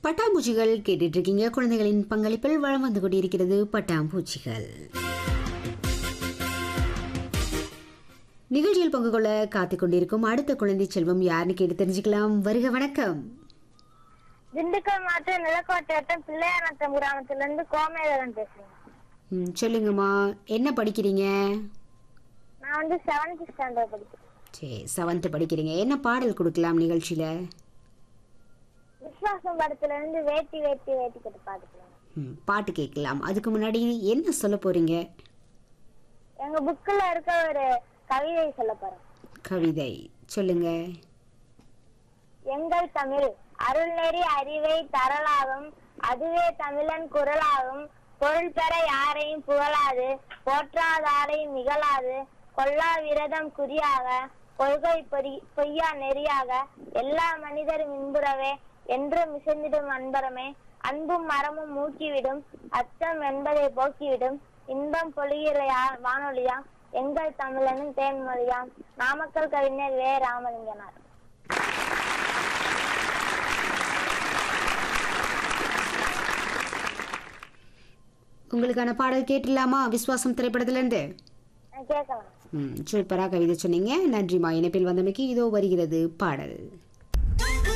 பட்டாம்பூச்சிகள் கேட்டுட்டு இருக்கீங்க குழந்தைகளின் பங்களிப்பில் வளம் வந்து கொண்டிருக்கிறது பட்டாம்பூச்சிகள் நிகழ்ச்சியில் பங்கு கொள்ள காத்துக் கொண்டிருக்கும் அடுத்த குழந்தை செல்வம் யாருன்னு கேட்டு தெரிஞ்சுக்கலாம் வருக வணக்கம் திண்டுக்கல் மாவட்டம் நிலக்கோட்டை வட்டம் பிள்ளையாநத்தம் கிராமத்துல இருந்து கோமேதகன் பேசுறேன் ம், சொல்லுங்கம்மா என்ன படிக்கிறீங்க நான் வந்து செவன்த் ஸ்டாண்டர்ட் படிக்கிறேன் சரி செவன்த்து படிக்கிறீங்க என்ன பாடல் கொடுக்கலாம் நிகழ்ச்சியில் விஸ்வாசம் படத்துல இருந்து வேட்டி வேட்டி வேட்டி கட்டு பாத்துக்கலாம் ம், பாட்டு கேட்கலாம் அதுக்கு முன்னாடி என்ன சொல்ல போறீங்க எங்க புக்ல இருக்க ஒரு கவிதை சொல்ல போறேன் கவிதை சொல்லுங்க எங்கள் தமிழ் அருள்நெறி அறிவை தரலாகும் அதுவே தமிழன் குரலாகும் பொருள் பெற யாரையும் புகழாது போற்றாதாரையும் நிகழாது கொல்லா விரதம் குறியாக கொள்கை பொறி பொய்யா நெறியாக எல்லா மனிதரும் இன்புறவே என்றும் மிசைந்திடும் அன்பரமே அன்பும் மரமும் மூக்கிவிடும் அச்சம் என்பதை போக்கிவிடும் இன்பம் பொழிகிற யா- வானொலியா எங்கள் தமிழனும் தேன்மொழியாம் நாமக்கல் கவிஞர் வே ராமலிங்கனார் உங்களுக்கான பாடல் கேட்டுடலாமா விஸ்வாசம் திரைப்படத்திலேருந்து நான் கேட்கலாம் ம் சூப்பராக கவிதை சொன்னீங்க நன்றிம்மா இணைப்பில் வந்தமைக்கு இதோ வருகிறது பாடல்